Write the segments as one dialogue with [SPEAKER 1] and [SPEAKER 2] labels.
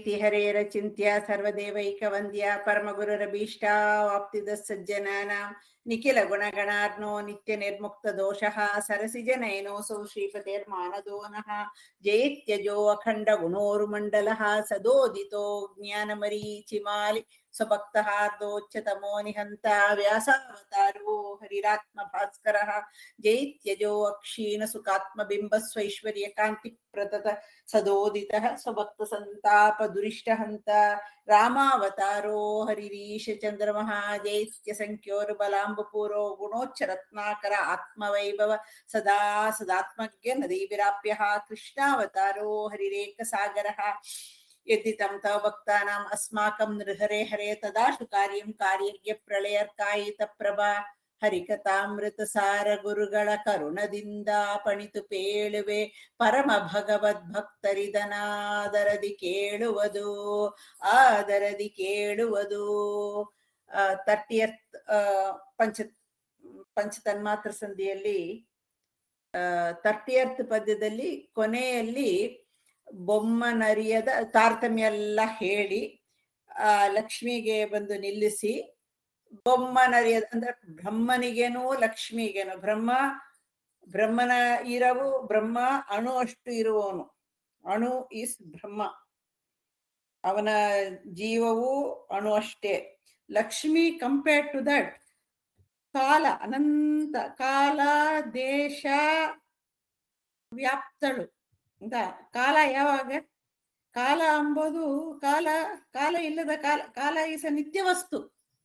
[SPEAKER 1] ಜಯೇತಿ ಹರೇರಚಿಂತ್ಯ ಸರ್ವದೇವೈಕವಂದ್ಯ ಪರಮಗುರುರಭೀಷ್ಟ ವಾಪ್ತಿದ ಸಜ್ಜನಾನಾಂ ನಿಖಿಲ ಗುಣಗಣಾರ್ನೋ ನಿತ್ಯ ನಿರ್ಮುಕ್ತ ದೋಷಃ ಸರಸಿಜನಯನೋऽಸೌ ಶ್ರೀಪತಿರ್ಮಾನದೋ ನಃ ಜಯತ್ಯಜೋ ಅಖಂಡ ಗುಣೋರುಮಂಡಲಃ ಸದೋದಿತೋ ಜ್ಞಾನಮರೀಚಿಮಾಲಿ ಸ್ವಭಕ್ತಹಾರ್ದೋಚ್ಚತಮೋ ನಿಹಂತ ವ್ಯಾಸಾವತಾರೋ ಹರಿರಾತ್ಮ ಭಾಸ್ಕರಃ ಜೈತ್ಯಜೋ ಅಕ್ಷೀಣ ಸುಖಾತ್ಮಬಿಂಬ ಸ್ವೈಶ್ವರ್ಯ ಕಾಂತಿ ಪ್ರತತ ಸದೋದಿತಃ ಸ್ವಭಕ್ತ ಸಂತಾಪ ದುರಿಷ್ಟ ಹಂತ ರಾಮಾವತಾರೋ ಹರಿರೀಶ ಚಂದ್ರಮಃ ಜೈತ್ಯ ಸಂಖ್ಯೋರ್ಬಲಾಂಬಪೂರೋ ಗುಣೋಚ್ಚ ರತ್ನಾಕರ ಆತ್ಮವೈಭವ ಸದಾ ಸದಾತ್ಮಜ್ಞ ನದೀವಿರಾಪ್ಯ ಕೃಷ್ಣಾವತಾರೋ ಹರಿರೇಕ ಸಾಗರಃ यदि तं तव भक्तानाम् अस्माकं नृहरे हरे तदाशु कार्यं कार्यज्ञ ಪ್ರಳಯರ್ಕಾಯಿತಪ್ರಭಾ ಹರಿಕಥಾಮೃತಸಾರ ಗುರುಗಳ ಕರುಣದಿಂದ ಪಣಿತು ಪೇಳುವೆ ಪರಮ ಭಗವದ್ ಭಕ್ತರಿದನಾದರದಿ ಕೇಳುವುದು ಆದರದಿ ಕೇಳುವುದು ತರ್ಟಿಯತ್ ಪಂಚ ಪಂಚತನ್ಮಾತ್ರ ಸಂಧಿಯಲ್ಲಿ ತರ್ಟಿಯರ್ತ್ ಪದ್ಯದಲ್ಲಿ ಕೊನೆಯಲ್ಲಿ ಬೊಮ್ಮನರಿಯದ ತಾರತಮ್ಯ ಎಲ್ಲ ಹೇಳಿ ಆ ಲಕ್ಷ್ಮಿಗೆ ಬಂದು ನಿಲ್ಲಿಸಿ ಬೊಮ್ಮನರಿಯದ ಅಂದ್ರೆ ಬ್ರಹ್ಮನಿಗೇನು ಲಕ್ಷ್ಮಿಗೇನು ಬ್ರಹ್ಮ ಬ್ರಹ್ಮನ ಇರವು ಬ್ರಹ್ಮ ಅಣು ಅಷ್ಟು ಇರುವವನು ಅಣು ಈಸ್ ಬ್ರಹ್ಮ ಅವನ ಜೀವವು ಅಣು ಅಷ್ಟೇ ಲಕ್ಷ್ಮಿ ಕಂಪೇರ್ಡ್ ಟು ದಟ್ ಕಾಲ ಅನಂತ ಕಾಲ ದೇಶ ವ್ಯಾಪ್ತಳು ಅಂತ ಕಾಲ ಯಾವಾಗ ಕಾಲ ಅಂಬೋದು ಕಾಲ ಕಾಲ ಇಲ್ಲದ ಕಾಲ ಕಾಲ ಈಸ ನಿತ್ಯ ವಸ್ತು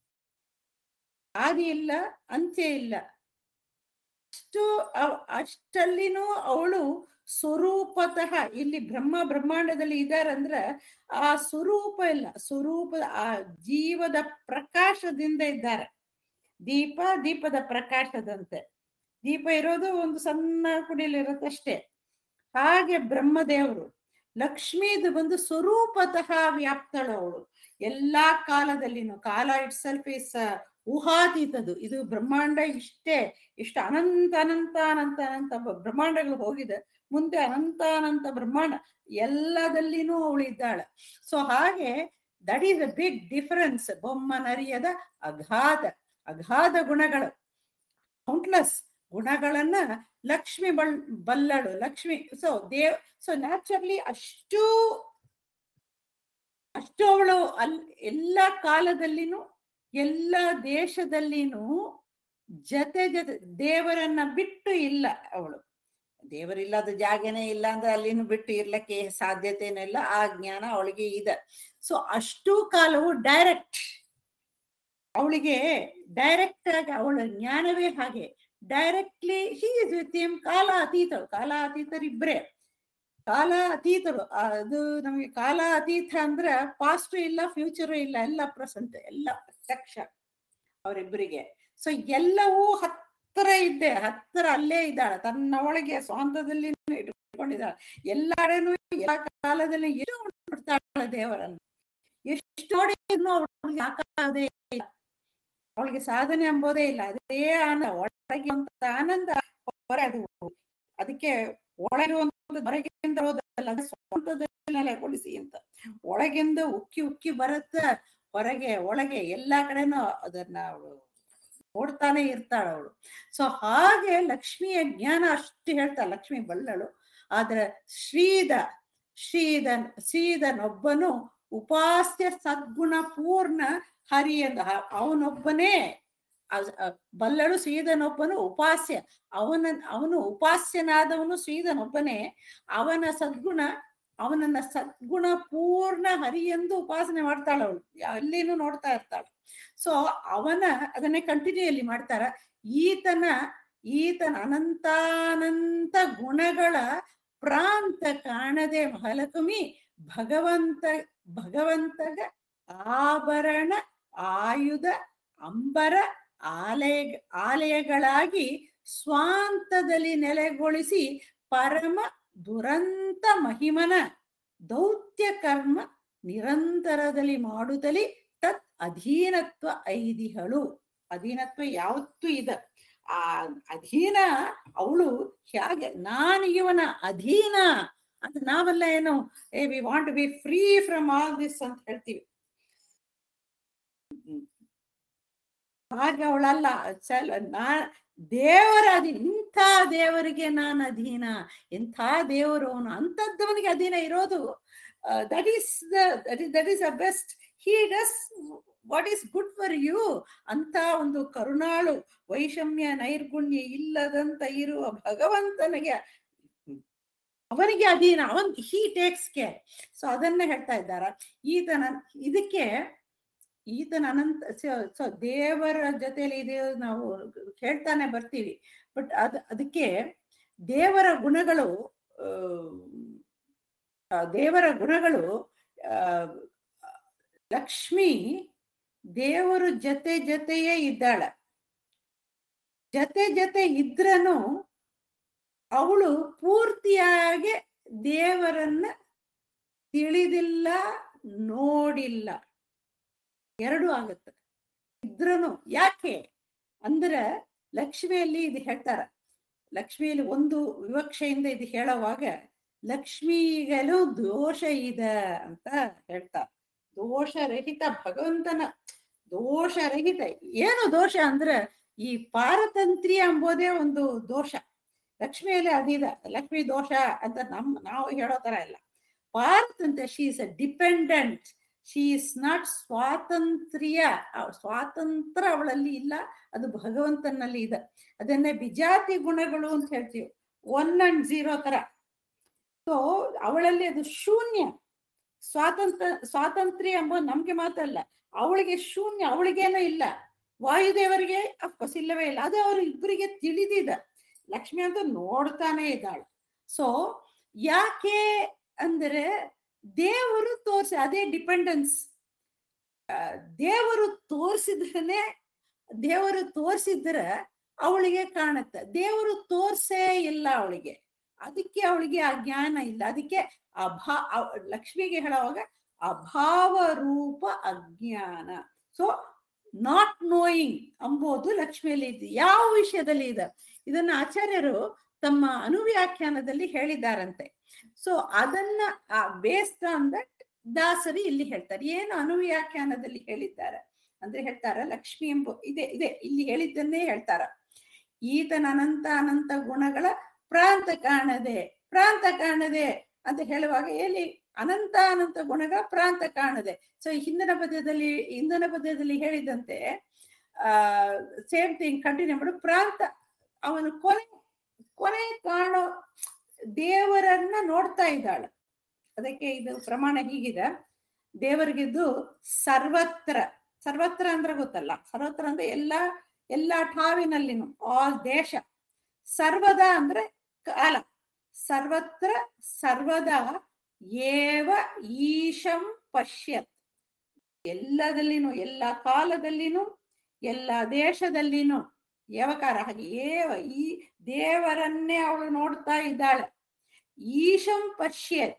[SPEAKER 1] ಆದಿ ಇಲ್ಲ ಅಂತ್ಯ ಇಲ್ಲ ಅಷ್ಟು ಅಷ್ಟಲ್ಲಿನೂ ಅವಳು ಸ್ವರೂಪತಃ ಇಲ್ಲಿ ಬ್ರಹ್ಮ ಬ್ರಹ್ಮಾಂಡದಲ್ಲಿ ಇದಾರಂದ್ರ ಆ ಸ್ವರೂಪ ಇಲ್ಲ ಸ್ವರೂಪದ ಆ ಜೀವದ ಪ್ರಕಾಶದಿಂದ ಇದ್ದಾರೆ ದೀಪ ದೀಪದ ಪ್ರಕಾಶದಂತೆ ದೀಪ ಇರೋದು ಒಂದು ಸಣ್ಣ ಕುಡಿಲಿರತ್ತಷ್ಟೇ ಹಾಗೆ ಬ್ರಹ್ಮದೇವರು ಲಕ್ಷ್ಮೀದು ಬಂದು ಸ್ವರೂಪತಃ ವ್ಯಾಪ್ತಳು ಅವಳು ಎಲ್ಲಾ ಕಾಲದಲ್ಲಿನೂ ಕಾಲ ಇಟ್ ಸೆಲ್ಫ್ ಇಸ್ ಊಹಾತೀತದು ಇದು ಬ್ರಹ್ಮಾಂಡ ಇಷ್ಟೇ ಇಷ್ಟ ಅನಂತ ಅನಂತ ಅನಂತ ಅನಂತ ಬ್ರಹ್ಮಾಂಡಗಳು ಹೋಗಿದೆ ಮುಂದೆ ಅನಂತ ಅನಂತ ಬ್ರಹ್ಮಾಂಡ ಎಲ್ಲದಲ್ಲಿನೂ ಅವಳು ಇದ್ದಾಳೆ ಸೊ ಹಾಗೆ that is a big difference ಬೊಮ್ಮನರಿಯದ ಅಗಾಧ ಅಗಾಧ ಗುಣಗಳು ಕೌಂಟ್ಲೆಸ್ ಗುಣಗಳನ್ನ ಲಕ್ಷ್ಮಿ ಬಲ್ ಬಲ್ಲಳು ಲಕ್ಷ್ಮಿ ಸೊ ದೇವ್ ಸೊ ನ್ಯಾಚುರಲಿ ಅಷ್ಟು ಅಷ್ಟು ಅವಳು ಅಲ್ ಎಲ್ಲ ಕಾಲದಲ್ಲಿನೂ ಎಲ್ಲ ದೇಶದಲ್ಲಿನೂ ಜತೆ ಜತೆ ದೇವರನ್ನ ಬಿಟ್ಟು ಇಲ್ಲ ಅವಳು ದೇವರಿಲ್ಲದ ಜಾಗನೇ ಇಲ್ಲ ಅಂದ್ರೆ ಅಲ್ಲಿನೂ ಬಿಟ್ಟು ಇರ್ಲಿಕ್ಕೆ ಸಾಧ್ಯತೆನೂ ಇಲ್ಲ ಆ ಜ್ಞಾನ ಅವಳಿಗೆ ಇದೆ ಸೊ ಅಷ್ಟು ಕಾಲವು ಡೈರೆಕ್ಟ್ ಅವಳಿಗೆ ಡೈರೆಕ್ಟ್ ಆಗಿ ಅವಳ ಜ್ಞಾನವೇ ಹಾಗೆ directly he is with him ಕಾಲ ಅತೀತರು ಕಾಲ ಅತೀತರಿಬ್ರೇ ಕಾಲ ಅತೀತರು ಅದು ನಮಗೆ ಕಾಲ ಅತೀತ ಅಂದ್ರೆ ಪಾಸ್ಟ್ ಇಲ್ಲ ಫ್ಯೂಚರು ಇಲ್ಲ ಎಲ್ಲ ಪ್ರೆಸೆಂಟ್ ಎಲ್ಲ ಪ್ರತ್ಯಕ್ಷ ಅವರಿಬ್ಬರಿಗೆ ಸೊ ಎಲ್ಲವೂ ಹತ್ತಿರ ಇದ್ದೆ ಹತ್ತಿರ ಅಲ್ಲೇ ಇದ್ದಾಳೆ ತನ್ನ ಒಳಗೆ ಸ್ವಾಂತದಲ್ಲಿ ಇಟ್ಕೊಂಡಿದ್ದಾಳೆ ಎಲ್ಲಾಡೆನೂ ಎಲ್ಲ ಕಾಲದಲ್ಲಿ ಎಷ್ಟು ನೋಡ್ತಾಳೆ ದೇವರನ್ನು ಎಷ್ಟು ನೋಡಿ ಅವಳಿಗೆ ಆಕಾರದೇ ಇಲ್ಲ ಅವಳಿಗೆ ಸಾಧನೆ ಎಂಬುದೇ ಇಲ್ಲ ಅದೇ ಆನಂದ ಒಳಗೆ ಆನಂದ ಹೊರ ಅದು ಅದಕ್ಕೆ ಒಳಗಿರುವಂತ ಹೊರಗಿಂದ ಸ್ವಂತದಲ್ಲಿ ನೆಲೆಗೊಳಿಸಿ ಅಂತ ಒಳಗಿಂದ ಉಕ್ಕಿ ಉಕ್ಕಿ ಬರುತ್ತ ಹೊರಗೆ ಒಳಗೆ ಎಲ್ಲಾ ಕಡೆನೂ ಅದನ್ನ ಅವಳು ನೋಡ್ತಾನೆ ಇರ್ತಾಳ ಅವಳು ಸೊ ಹಾಗೆ ಲಕ್ಷ್ಮಿಯ ಜ್ಞಾನ ಅಷ್ಟು ಹೇಳ್ತಾಳೆ ಲಕ್ಷ್ಮಿ ಬಲ್ಲಳು ಆದ್ರೆ ಶ್ರೀದ ಶ್ರೀಧನ್ ಶ್ರೀಧನೊಬ್ಬನು ಉಪಾಸ್ಯ ಸದ್ಗುಣ ಪೂರ್ಣ ಹರಿ ಎಂದ ಅವನೊಬ್ಬನೇ ಬಲ್ಲಳು ಶ್ರೀಧನೊಬ್ಬನು ಉಪಾಸ್ಯ ಅವನ ಅವನು ಉಪಾಸ್ಯನಾದವನು ಶ್ರೀಧನೊಬ್ಬನೇ ಅವನ ಸದ್ಗುಣ ಅವನನ್ನ ಸದ್ಗುಣ ಪೂರ್ಣ ಹರಿ ಎಂದು ಉಪಾಸನೆ ಮಾಡ್ತಾಳ ಅವಳು ಅಲ್ಲಿನೂ ನೋಡ್ತಾ ಇರ್ತಾಳೆ ಸೊ ಅವನ ಅದನ್ನೇ ಕಂಟಿನ್ಯೂಯಲ್ಲಿ ಮಾಡ್ತಾರ ಈತನ ಈತನ ಅನಂತಾನಂತ ಗುಣಗಳ ಪ್ರಾಂತ ಕಾಣದೆ ಮಹಾಲಕ್ಷ್ಮಿ ಭಗವಂತ ಭಗವಂತಗ ಆಭರಣ ಆಯುಧ ಅಂಬರ ಆಲಯ ಆಲಯಗಳಾಗಿ ಸ್ವಾಂತದಲ್ಲಿ ನೆಲೆಗೊಳಿಸಿ ಪರಮ ದುರಂತ ಮಹಿಮನ ದೌತ್ಯ ಕರ್ಮ ನಿರಂತರದಲ್ಲಿ ಮಾಡುತ್ತಲಿ ತತ್ ಅಧೀನತ್ವ ಐದಿಹಳು ಅಧೀನತ್ವ ಯಾವತ್ತೂ ಇದೆ ಆ ಅಧೀನ ಅವಳು ಹೇಗೆ ನಾನು ಇವನ ಅಧೀನ ಅದು ನಾವೆಲ್ಲ ಏನು ಏ we want to be free from all this ಅಂತ ಹೇಳ್ತೀವಿ ಹಾಗೆ ಅವಳಲ್ಲ ಚಲ ನಾ ದೇವರ ಅಧೀನ ಇಂಥ ದೇವರಿಗೆ ನಾನು ಅಧೀನ ಇಂಥ ದೇವರು ಅವನು ಅಂಥದ್ದವನಿಗೆ ಅಧೀನ ಇರೋದು that is that is a best he does what is good for you ಅಂತ ಒಂದು ಕರುಣಾಳು ವೈಷಮ್ಯ ನೈರ್ಗುಣ್ಯ ಇಲ್ಲದಂತ ಇರುವ ಭಗವಂತನಿಗೆ ಅವನಿಗೆ ಅಧೀನ ಅವನ್ ಹಿ ಟೇಕ್ಸ್ ಕೇರ್ ಸೊ ಅದನ್ನ ಹೇಳ್ತಾ ಇದ್ದಾರ ಈತನ ಇದಕ್ಕೆ ಈತನ ಅನಂತ ಸೊ ದೇವರ ಜೊತೆಲಿ ಇದೆ ನಾವು ಹೇಳ್ತಾನೆ ಬರ್ತೀವಿ ಬಟ್ ಅದ್ ಅದಕ್ಕೆ ದೇವರ ಗುಣಗಳು ಆ, ದೇವರ ಗುಣಗಳು ಆ, ಲಕ್ಷ್ಮಿ ದೇವರು ಜೊತೆ ಜೊತೆಯೇ ಇದ್ದಾಳೆ ಜೊತೆ ಜೊತೆ ಇದ್ರನು ಅವಳು ಪೂರ್ತಿಯಾಗಿ ದೇವರನ್ನ ತಿಳಿದಿಲ್ಲ ನೋಡಿಲ್ಲ ಎರಡು ಆಗುತ್ತೆ ಇದ್ರನು ಯಾಕೆ ಅಂದ್ರೆ ಲಕ್ಷ್ಮಿಯಲ್ಲಿ ಇದು ಹೇಳ್ತಾರ ಲಕ್ಷ್ಮಿಯಲ್ಲಿ ಒಂದು ವಿವಕ್ಷೆಯಿಂದ ಇದು ಹೇಳುವಾಗ ಲಕ್ಷ್ಮಿಗಲು ದೋಷ ಇದೆ ಅಂತ ಹೇಳ್ತಾರ ದೋಷರಹಿತ ಭಗವಂತನ ದೋಷರಹಿತ ಏನು ದೋಷ ಅಂದ್ರೆ ಈ ಪಾರತಂತ್ರ್ಯ ಎಂಬುದೇ ಒಂದು ದೋಷ ಲಕ್ಷ್ಮಿಯಲ್ಲಿ ಅದಿದ ಲಕ್ಷ್ಮಿ ದೋಷ ಅಂತ ನಮ್ ನಾವು ಹೇಳೋ ತರ ಇಲ್ಲ ಪಾರತಂತ್ರ್ಯ she is a dependent she is not ಸ್ವಾತಂತ್ರ್ಯ ಆ ಸ್ವಾತಂತ್ರ್ಯ ಅವಳಲ್ಲಿ ಇಲ್ಲ ಅದು ಭಗವಂತನಲ್ಲಿ ಇದೆ ಅದನ್ನೇ ಬಿಜಾತಿ ಗುಣಗಳು ಅಂತ ಹೇಳ್ತೀವಿ ಒನ್ ಅಂಡ್ ಝೀರೋ ತರ ಸೊ ಅವಳಲ್ಲಿ ಅದು ಶೂನ್ಯ ಸ್ವಾತಂತ್ರ್ಯ ಸ್ವಾತಂತ್ರ್ಯ ಎಂಬ ನಮ್ಗೆ ಮಾತಲ್ಲ ಅವಳಿಗೆ ಶೂನ್ಯ ಅವಳಿಗೇನೋ ಇಲ್ಲ ವಾಯುದೇವರಿಗೆ ಅಫ್ಕೋರ್ಸ್ ಇಲ್ಲವೇ ಇಲ್ಲ ಅದು ಅವ್ರ ಇಬ್ಬರಿಗೆ ತಿಳಿದಿದೆ ಲಕ್ಷ್ಮಿ ಅಂತ ನೋಡ್ತಾನೆ ಇದ್ದಾಳೆ ಸೊ ಯಾಕೆ ಅಂದರೆ ದೇವರು ತೋರ್ಸಿ ಅದೇ ಡಿಪೆಂಡೆನ್ಸ್ ದೇವರು ತೋರ್ಸಿದ್ರನೆ ದೇವರು ತೋರ್ಸಿದ್ರೆ ಅವಳಿಗೆ ಕಾಣುತ್ತೆ ದೇವರು ತೋರ್ಸೇ ಇಲ್ಲ ಅವಳಿಗೆ ಅದಕ್ಕೆ ಅವಳಿಗೆ ಆ ಜ್ಞಾನ ಇಲ್ಲ ಅದಕ್ಕೆ ಅಭಾ ಅವ್- ಲಕ್ಷ್ಮಿಗೆ ಹೇಳುವಾಗ ಅಭಾವ ರೂಪ ಅಜ್ಞಾನ ಸೊ ನಾಟ್ ನೋಯಿಂಗ್ ಅಂಬೋದು ಲಕ್ಷ್ಮಿಯಲ್ಲಿ ಇದೆ ಯಾವ ವಿಷಯದಲ್ಲಿ ಇದೆ ಇದನ್ನ ಆಚಾರ್ಯರು ತಮ್ಮ ಅನುವ್ಯಾಖ್ಯಾನದಲ್ಲಿ ಹೇಳಿದ್ದಾರಂತೆ ಸೊ ಅದನ್ನ ಬೇಸ್ಡ್ ಆನ್ ದಟ್ ದಾಸರಿ ಇಲ್ಲಿ ಹೇಳ್ತಾರೆ ಏನು ಅನುವ್ಯಾಖ್ಯಾನದಲ್ಲಿ ಹೇಳಿದ್ದಾರೆ ಅಂದ್ರೆ ಹೇಳ್ತಾರ ಲಕ್ಷ್ಮಿ ಎಂಬ ಇದೆ ಇದೆ ಇಲ್ಲಿ ಹೇಳಿದ್ದನ್ನೇ ಹೇಳ್ತಾರ ಈತನ ಅನಂತ ಅನಂತ ಗುಣಗಳ ಪ್ರಾಂತ ಕಾಣದೆ ಪ್ರಾಂತ ಕಾಣದೆ ಅಂತ ಹೇಳುವಾಗ ಎಲ್ಲಿ ಅನಂತ ಅನಂತ ಗುಣಗಳ ಪ್ರಾಂತ ಕಾಣದೆ ಸೊ ಹಿಂದಿನ ಪದ್ಯದಲ್ಲಿ ಹಿಂದಿನ ಪದ್ಯದಲ್ಲಿ ಹೇಳಿದಂತೆ ಆ ಸೇಮ್ ಥಿಂಗ್ ಕಂಟಿನ್ಯೂ ಮಾಡು ಪ್ರಾಂತ ಅವನು ಕೊನೆ ಕೊನೆ ಕಾಣೋ ದೇವರನ್ನ ನೋಡ್ತಾ ಇದ್ದಾಳೆ ಅದಕ್ಕೆ ಇದು ಪ್ರಮಾಣ ಹೀಗಿದೆ ದೇವರಿಗಿದ್ದು ಸರ್ವತ್ರ ಸರ್ವತ್ರ ಅಂದ್ರೆ ಗೊತ್ತಲ್ಲ ಸರ್ವತ್ರ ಅಂದ್ರೆ ಎಲ್ಲಾ ಎಲ್ಲಾ ಠಾವಿನಲ್ಲಿನು ಆಲ್ ದೇಶ ಸರ್ವದ ಅಂದ್ರೆ ಕಾಲ ಸರ್ವತ್ರ ಸರ್ವದ ಏವ ಈಶಂ ಪಶ್ಯತ್ ಎಲ್ಲದಲ್ಲಿನೂ ಎಲ್ಲ ಕಾಲದಲ್ಲಿನೂ ಎಲ್ಲ ದೇಶದಲ್ಲಿನೂ ಯಾವಕಾರ ಹಾಗೆ ಏವ ಈ ದೇವರನ್ನೇ ಅವಳು ನೋಡ್ತಾ ಇದ್ದಾಳೆ ಈಶಂ ಪಶ್ಯತ್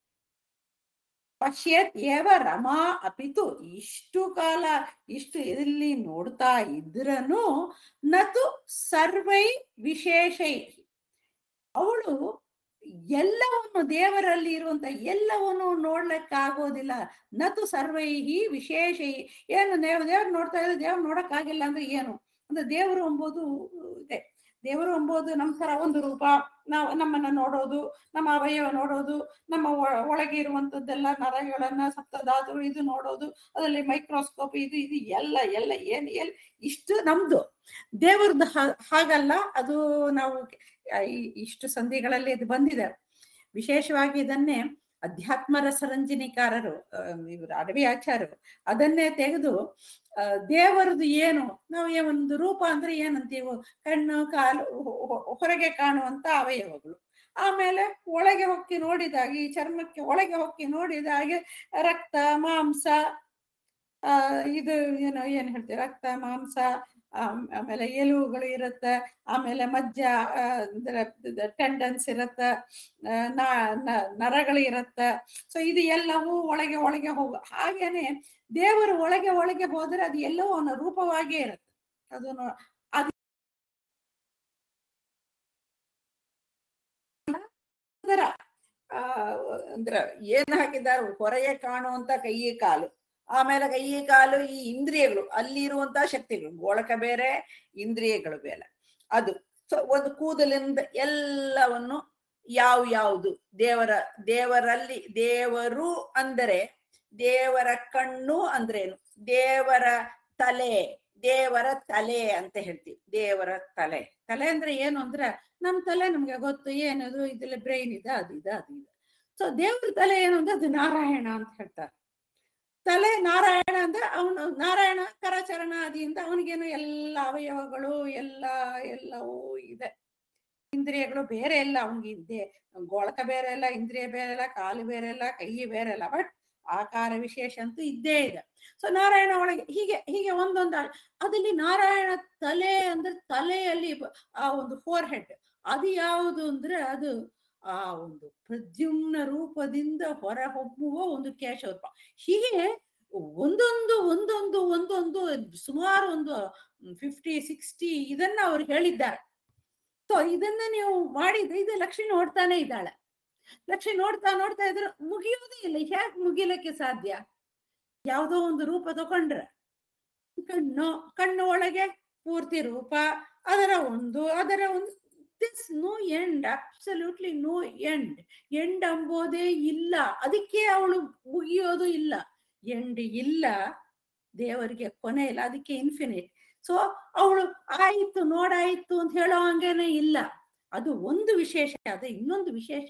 [SPEAKER 1] ಪಶ್ಯತ್ ಏವ ರಮಾ ಅಪಿತು ಇಷ್ಟು ಕಾಲ ಇಷ್ಟು ಇಲ್ಲಿ ನೋಡ್ತಾ ಇದ್ರನು ನತು ಸರ್ವೈ ವಿಶೇಷೈ ಅವಳು ಎಲ್ಲವನ್ನು ದೇವರಲ್ಲಿ ಇರುವಂತ ಎಲ್ಲವನ್ನು ನೋಡ್ಲಿಕ್ಕಾಗೋದಿಲ್ಲ ನತು ಸರ್ವೈಹಿ ವಿಶೇಷೈ ಏನು ದೇವ್ ದೇವ್ರು ನೋಡ್ತಾ ಇದ್ರೆ ದೇವ್ರು ನೋಡಕ್ಕಾಗಿಲ್ಲ ಅಂದ್ರೆ ಏನು ಅಂದ್ರೆ ದೇವರು ಎಂಬುದು ಇದೆ ದೇವರು ಎಂಬುದು ನಮ್ಮ ತರ ಒಂದು ರೂಪ ನಾವು ನಮ್ಮನ್ನ ನೋಡೋದು ನಮ್ಮ ಅವಯವ ನೋಡೋದು ನಮ್ಮ ಒ- ಒಳಗೆ ಇರುವಂತದ್ದೆಲ್ಲ ನರಗಳನ್ನ ಸಪ್ತಧಾತುಗಳು ಇದು ನೋಡೋದು ಅದರಲ್ಲಿ ಮೈಕ್ರೋಸ್ಕೋಪ್ ಇದು ಇದು ಎಲ್ಲ ಎಲ್ಲ ಏನ್ ಎಲ್ ಇಷ್ಟು ನಮ್ದು ದೇವ್ರದ್ದು ಹಾ- ಹಾಗಲ್ಲ ಅದು ನಾವು ಆ, ಈ- ಇಷ್ಟು ಸಂಧಿಗಳಲ್ಲಿ ಇದು ಬಂದಿದೆ ವಿಶೇಷವಾಗಿ ಇದನ್ನೇ ಅಧ್ಯಾತ್ಮ ರಸರಂಜನಿಕಾರರು ಆ, ಇವರು ಅಡವಿ ಆಚಾರ್ಯರು ಅದನ್ನೇ ತೆಗೆದು ಆ, ದೇವರದು ಏನು ನಾವು ಏ- ಒಂದು ರೂಪ ಅಂದ್ರೆ ಏನಂತೀವಿ ಕಣ್ಣು ಕಾಲು ಹೊ- ಹೊ- ಹೊರಗೆ ಕಾಣುವಂತ ಅವಯವಗಳು ಆಮೇಲೆ ಒಳಗೆ ಹೊಕ್ಕಿ ನೋಡಿದಾಗ ಈ ಚರ್ಮಕ್ಕೆ ಒಳಗೆ ಹೊಕ್ಕಿ ನೋಡಿದಾಗೆ ರಕ್ತ ಮಾಂಸ ಆ ಇದು ಏನು ಏನ್ ಹೇಳ್ತೀವಿ ರಕ್ತ ಮಾಂಸ ಆಮ್- ಆಮೇಲೆ ಎಲುವುಗಳು ಇರುತ್ತೆ ಆಮೇಲೆ ಮಜ್ಜ ಆ, ಅಂದ್ರೆ ಟೆಂಡನ್ಸ್ ಇರುತ್ತೆ ಆ, ನ- ನ- ನರಗಳು ಇರುತ್ತೆ ಸೊ ಇದು ಎಲ್ಲವೂ ಒಳಗೆ ಒಳಗೆ ಹೋಗ ಹಾಗೇನೆ ದೇವರು ಒಳಗೆ ಒಳಗೆ ಹೋದ್ರೆ ಅದು ಎಲ್ಲವೂ ಅವನ ರೂಪವಾಗಿಯೇ ಇರುತ್ತೆ ಅದು ನೋ- ಅದು ಅದರ ಆ ಅಂದ್ರ ಏನ್ ಹಾಕಿದ್ದಾರೆ ಹೊರಗೆ ಕಾಣುವಂತ ಕೈ ಕಾಲು ಆಮೇಲೆ ಕೈ ಕಾಲು ಈ ಇಂದ್ರಿಯಗಳು ಅಲ್ಲಿರುವಂತ ಶಕ್ತಿಗಳು ಗೋಳಕ ಬೇರೆ ಇಂದ್ರಿಯಗಳು ಬೇರೆ ಅದು ಸೊ ಒಂದು ಕೂದಲಿಂದ ಎಲ್ಲವನ್ನು ಯಾವ ಯಾವುದು ದೇವರ ದೇವರಲ್ಲಿ ದೇವರು ಅಂದರೆ ದೇವರ ಕಣ್ಣು ಅಂದ್ರೇನು ದೇವರ ತಲೆ ದೇವರ ತಲೆ ಅಂತ ಹೇಳ್ತೀವಿ ದೇವರ ತಲೆ ತಲೆ ಅಂದ್ರೆ ಏನು ಅಂದ್ರೆ ನಮ್ ತಲೆ ನಮ್ಗೆ ಗೊತ್ತು ಏನದು ಇದ್ರಲ್ಲಿ ಬ್ರೈನ್ ಇದೆ ಅದು ಇದೆ ಅದು ಇದೆ ಸೊ ದೇವ್ರ ತಲೆ ಏನು ಅಂದ್ರೆ ಅದು ನಾರಾಯಣ ಅಂತ ಹೇಳ್ತಾರೆ ತಲೆ ನಾರಾಯಣ ಅಂದ್ರೆ ಅವನು ನಾರಾಯಣ ಕರಚರಣ ಆದಿಯಿಂದ ಅವನಿಗೇನು ಎಲ್ಲ ಅವಯವಗಳು ಎಲ್ಲ ಎಲ್ಲವೂ ಇದೆ ಇಂದ್ರಿಯಗಳು ಬೇರೆ ಇಲ್ಲ ಅವನಿಗೆ ಇದೆ ಗೋಳಕ ಬೇರೆ ಇಲ್ಲ ಇಂದ್ರಿಯ ಬೇರೆ ಇಲ್ಲ ಕಾಲು ಬೇರೆ ಇಲ್ಲ ಕೈ ಬೇರೆ ಇಲ್ಲ ಬಟ್ ಆಕಾರ ವಿಶೇಷ ಅಂತೂ ಇದ್ದೇ ಇದೆ ಸೊ ನಾರಾಯಣ ಒಳಗೆ ಹೀಗೆ ಹೀಗೆ ಒಂದೊಂದು ಅದಲ್ಲಿ ನಾರಾಯಣ ತಲೆ ಅಂದ್ರೆ ತಲೆಯಲ್ಲಿ ಬ- ಆ ಒಂದು ಫೋರ್ ಹೆಡ್ ಅದು ಯಾವುದು ಅಂದ್ರೆ ಅದು ಆ ಒಂದು ಪ್ರದ್ಯುಮ್ನ ರೂಪದಿಂದ ಹೊರಹೊಮ್ಮುವ ಒಂದು ಕೇಶವರ್ಪ ಹೀಗೆ ಒಂದೊಂದು ಒಂದೊಂದು ಒಂದೊಂದು ಸುಮಾರು ಒಂದು ಫಿಫ್ಟಿ ಸಿಕ್ಸ್ಟಿ ಇದನ್ನ ಅವ್ರು ಹೇಳಿದ್ದಾರೆ ಸೊ ಇದನ್ನ ನೀವು ಮಾಡಿದ್ರೆ ಇದು ಲಕ್ಷ್ಮಿ ನೋಡ್ತಾನೆ ಇದ್ದಾಳೆ ಲಕ್ಷ್ಮಿ ನೋಡ್ತಾ ನೋಡ್ತಾ ಇದ್ರೆ ಮುಗಿಯೋದೇ ಇಲ್ಲ ಹೇಗೆ ಮುಗಿಲಿಕ್ಕೆ ಸಾಧ್ಯ ಯಾವುದೋ ಒಂದು ರೂಪ ತಗೊಂಡ್ರೆ ಕಣ್ಣು ಕಣ್ಣು ಒಳಗೆ ಪೂರ್ತಿ ರೂಪ ಅದರ ಒಂದು ಅದರ ಒಂದು this no end absolutely no end end ಅಂಬೋದೇ ಇಲ್ಲ ಅದಕ್ಕೆ ಅವಳು ಮುಗಿಯೋದು ಇಲ್ಲ ಎಂಡ್ ಇಲ್ಲ ದೇವರಿಗೆ ಕೊನೆ ಇಲ್ಲ ಅದಕ್ಕೆ ಇನ್ಫಿನಿಟ್ ಸೊ ಅವಳು ಆಯ್ತು ನೋಡಾಯ್ತು ಅಂತ ಹೇಳೋ ಹಂಗೇನೆ ಇಲ್ಲ ಅದು ಒಂದು ವಿಶೇಷ ಅದು ಇನ್ನೊಂದು ವಿಶೇಷ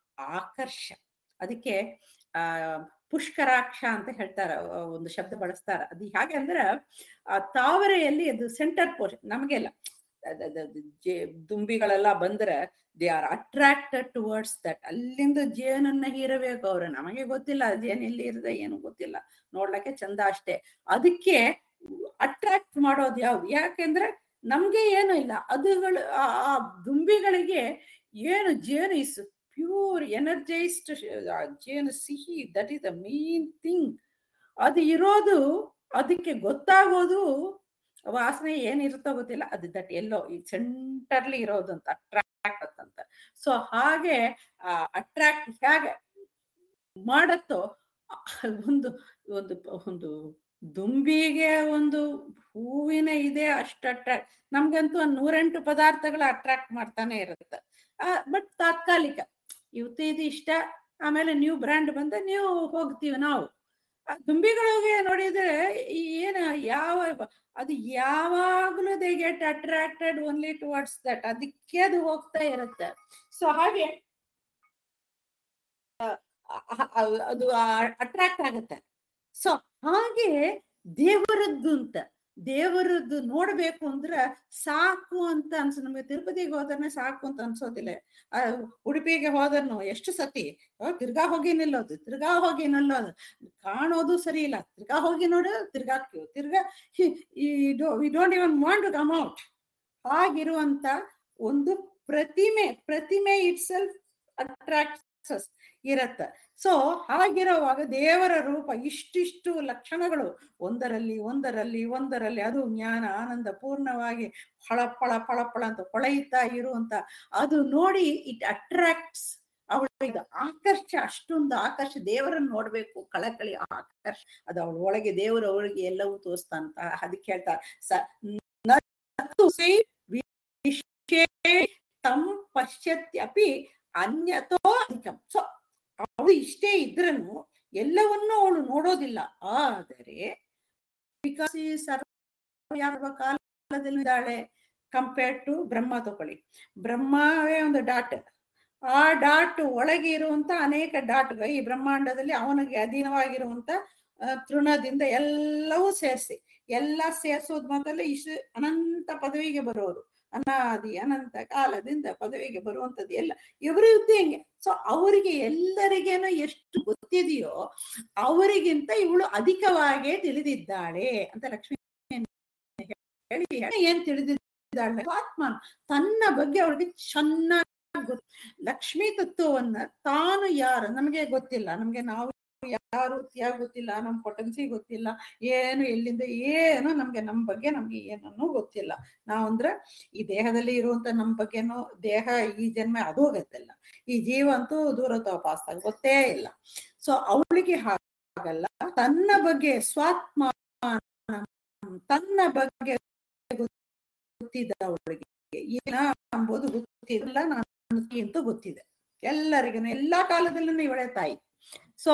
[SPEAKER 1] ಆಕರ್ಷ ಅದಕ್ಕೆ ಆ ಪುಷ್ಕರಾಕ್ಷ ಅಂತ ಹೇಳ್ತಾರ ಆ, ಒಂದು ಶಬ್ದ ಬಳಸ್ತಾರ ಅದು ಹೇಗೆ ಅಂದ್ರೆ ಆ ತಾವರೆಯಲ್ಲಿ ಅದು ಸೆಂಟರ್ ಪೋರ್ಷನ್ ನಮಗೆಲ್ಲ ಅದ್- ಅದ್- ಅದ್ ಜೇ- ದುಂಬಿಗಳೆಲ್ಲ ಬಂದ್ರೆ they are attracted towards that ಅಲ್ಲಿಂದ ಜೇನನ್ನ ಹೀರಬೇಕು ಅವ್ರು ನಮಗೆ ಗೊತ್ತಿಲ್ಲ ಜೇನ್ ಎಲ್ಲಿ ಇರದೆ ಏನು ಗೊತ್ತಿಲ್ಲ ನೋಡ್ಲಿಕ್ಕೆ ಚಂದ ಅಷ್ಟೇ ಅದಕ್ಕೆ ಅಟ್ರಾಕ್ಟ್ ಮಾಡೋದು ಯಾವ್ದು ಯಾಕೆಂದ್ರೆ ನಮ್ಗೆ ಏನು ಇಲ್ಲ ಅದುಗಳು ಆ ಆ ದುಂಬಿಗಳಿಗೆ ಏನು ಜೇನು ಇಸ್ ಪ್ಯೂರ್ ಎನರ್ಜೈಸ್ಡ್ ಜೇನು ಸಿಹಿ that is the main thing ಅದು ಇರೋದು ಅದಕ್ಕೆ ಗೊತ್ತಾಗೋದು ವಾಸನೆ ಏನಿರುತ್ತೋ ಗೊತ್ತಿಲ್ಲ ಅದು ದಟ್ ಎಲ್ಲೋ ಈ ಸೆಂಟರ್ಲಿ ಇರೋದು ಅಂತ ಅಟ್ರಾಕ್ಟ್ ಅಂತ ಸೊ ಹಾಗೆ ಅಟ್ರಾಕ್ಟ್ ಹೇಗೆ ಮಾಡತ್ತೋ ಒಂದು ಒಂದು ಒಂದು ದುಂಬಿಗೆ ಒಂದು ಹೂವಿನ ಇದೆ ಅಷ್ಟು ಅಟ್ರಾಕ್ಟ್ ನಮ್ಗಂತೂ ಒಂದ್ ನೂರೆಂಟು ಪದಾರ್ಥಗಳು ಅಟ್ರಾಕ್ಟ್ ಮಾಡ್ತಾನೆ ಇರುತ್ತೆ ಬಟ್ ತಾತ್ಕಾಲಿಕ ಇವತ್ತು ಇದು ಇಷ್ಟ ಆಮೇಲೆ ನ್ಯೂ ಬ್ರ್ಯಾಂಡ್ ಬಂದ ನೀವು ಹೋಗ್ತೀವಿ ನಾವು ಆ ದುಂಬಿಗಳಿಗೆ ನೋಡಿದ್ರೆ ಈ ಏನ ಯಾವ ಅದು ಯಾವಾಗ್ಲೂ they get attracted only towards that ಅದಕ್ಕೆ ಅದು ಹೋಗ್ತಾ ಇರುತ್ತೆ ಸೊ ಹಾಗೆ ಆ, ಆ- ಆ- ಅದು ಅಟ್ರಾಕ್ಟ್ ಆಗುತ್ತೆ ಸೊ ಹಾಗೆ ದೇವರದ್ದು ಅಂತ ದೇವರದ್ದು ನೋಡ್ಬೇಕು ಅಂದ್ರ ಸಾಕು ಅಂತ ಅನ್ಸ ನಮ್ಗೆ ತಿರುಪತಿಗೆ ಹೋದ್ರೆ ಸಾಕು ಅಂತ ಅನ್ಸೋದಿಲ್ಲ ಆ, ಉಡುಪಿಗೆ ಹೋದರ್ನು ಎಷ್ಟು ಸತಿ ಆ, ತಿರ್ಗಾ ಹೋಗಿ ನಿಲ್ಲೋದು ತಿರ್ಗಾ ಹೋಗಿ ನಿಲ್ಲೋದು ಕಾಣೋದು ಸರಿ ಇಲ್ಲ ತಿರ್ಗಾ ಹೋಗಿ ನೋಡೋದು ತಿರ್ಗಾ ಕ್ಯೂ ತಿರ್ಗಾ we don't even want to come out ಹಾಗಿರುವಂತ ಒಂದು ಪ್ರತಿಮೆ ಪ್ರತಿಮೆ ಇಟ್ ಸೆಲ್ಫ್ ಅಟ್ರಾಕ್ಟ್ಸ್ ಇರತ್ತ ಸೊ ಹಾಗಿರುವಾಗ ದೇವರ ರೂಪ ಇಷ್ಟಿಷ್ಟು ಲಕ್ಷಣಗಳು ಒಂದರಲ್ಲಿ ಒಂದರಲ್ಲಿ ಒಂದರಲ್ಲಿ ಅದು ಜ್ಞಾನ ಆನಂದ ಪೂರ್ಣವಾಗಿ ಫಳಫಳ ಫಳಫಳ ಅಂತ ಹೊಳೆಯುತ್ತಾ ಇರುವಂತ ಅದು ನೋಡಿ ಇಟ್ ಅಟ್ರಾಕ್ಟ್ಸ್ ಅವಳಿಗೆ ಆಕರ್ಷ ಅಷ್ಟೊಂದು ಆಕರ್ಷ ದೇವರನ್ನು ನೋಡ್ಬೇಕು ಕಳಕಳಿ ಆಕರ್ಷ ಅದು ಅವಳ ಒಳಗೆ ದೇವರು ಅವಳಿಗೆ ಎಲ್ಲವೂ ತೋರಿಸ್ತಾನಂತ ಅದಕ್ಕೆ ಹೇಳ್ತಾರೆ ಸ ನತ್ತು ಸೈ ವಿಶೇ ತಂ ಪಶ್ಯತ್ಯಪಿ ಅನ್ಯತೋ ಅಧಿಕಂ ಸೊ ಅವಳು ಇಷ್ಟೇ ಇದ್ರನು ಎಲ್ಲವನ್ನೂ ಅವಳು ನೋಡೋದಿಲ್ಲ ಆದರೆ ಬಿಕಾಸ್ ಈ ಸರ್ವ ಕಾಲದಲ್ಲಿ ಇದ್ದಾಳೆ ಕಂಪೇರ್ ಟು ಬ್ರಹ್ಮ ತಗೊಳ್ಳಿ ಬ್ರಹ್ಮವೇ ಒಂದು ಡಾಟ್ ಆ ಡಾಟ್ ಒಳಗೆ ಇರುವಂತ ಅನೇಕ ಡಾಟ್ಗಳು ಈ ಬ್ರಹ್ಮಾಂಡದಲ್ಲಿ ಅವನಿಗೆ ಅಧೀನವಾಗಿರುವಂತ ಆ, ತೃಣದಿಂದ ಎಲ್ಲವೂ ಸೇರಿಸಿ ಎಲ್ಲ ಸೇರಿಸೋದ್ ಮಾತ್ರಲ್ಲ ಇಷ್ಟು ಅನಂತ ಪದವಿಗೆ ಬರೋರು ಅನಾದಿ ಅನಂತ ಕಾಲದಿಂದ ಪದವಿಗೆ ಬರುವಂತದ್ದು ಎಲ್ಲ ಇವರು ಇದ್ದಂಗೆ ಸೊ ಅವರಿಗೆ ಎಲ್ಲರಿಗೇನೋ ಎಷ್ಟು ಗೊತ್ತಿದೆಯೋ ಅವರಿಗಿಂತ ಇವಳು ಅಧಿಕವಾಗೇ ತಿಳಿದಿದ್ದಾಳೆ ಅಂತ ಲಕ್ಷ್ಮಿ ಹೇಳಿ ಏನ್ ತಿಳಿದಿದ್ದಾಳೆ ಆತ್ಮ ತನ್ನ ಬಗ್ಗೆ ಅವಳಿಗೆ ಚೆನ್ನಾಗಿ ಗೊತ್ತು ಲಕ್ಷ್ಮೀ ತತ್ವವನ್ನ ತಾನು ಯಾರು ನಮಗೆ ಗೊತ್ತಿಲ್ಲ ನಮ್ಗೆ ನಾವು ಯಾರು ತ್ಯಾಗ ಗೊತ್ತಿಲ್ಲ ನಮ್ ಪೊಟೆನ್ಸಿ ಗೊತ್ತಿಲ್ಲ ಏನು ಎಲ್ಲಿಂದ ಏನು ನಮ್ಗೆ ನಮ್ ಬಗ್ಗೆ ನಮ್ಗೆ ಏನನ್ನೂ ಗೊತ್ತಿಲ್ಲ ನಾವಂದ್ರೆ ಈ ದೇಹದಲ್ಲಿ ಇರುವಂತ ನಮ್ ಬಗ್ಗೆನೂ ದೇಹ ಈ ಜನ್ಮ ಅದು ಹೋಗತ್ತಲ್ಲ ಈ ಜೀವ ಅಂತೂ ದೂರ ಪಾಸ್ ಗೊತ್ತೇ ಇಲ್ಲ ಸೊ ಅವಳಿಗೆ ಹಾಗಲ್ಲ ತನ್ನ ಬಗ್ಗೆ ಸ್ವಾತ್ಮ ತನ್ನ ಬಗ್ಗೆ ಗೊತ್ತಿದೆ ಅವಳಿಗೆ ಏನ ಎಂಬುದು ಗೊತ್ತಿಲ್ಲ ನಾನು ಅಂತ ಗೊತ್ತಿದೆ ಎಲ್ಲರಿಗೂ ಎಲ್ಲಾ ಕಾಲದಲ್ಲೂ ಇವಳೆ ತಾಯಿ ಸೊ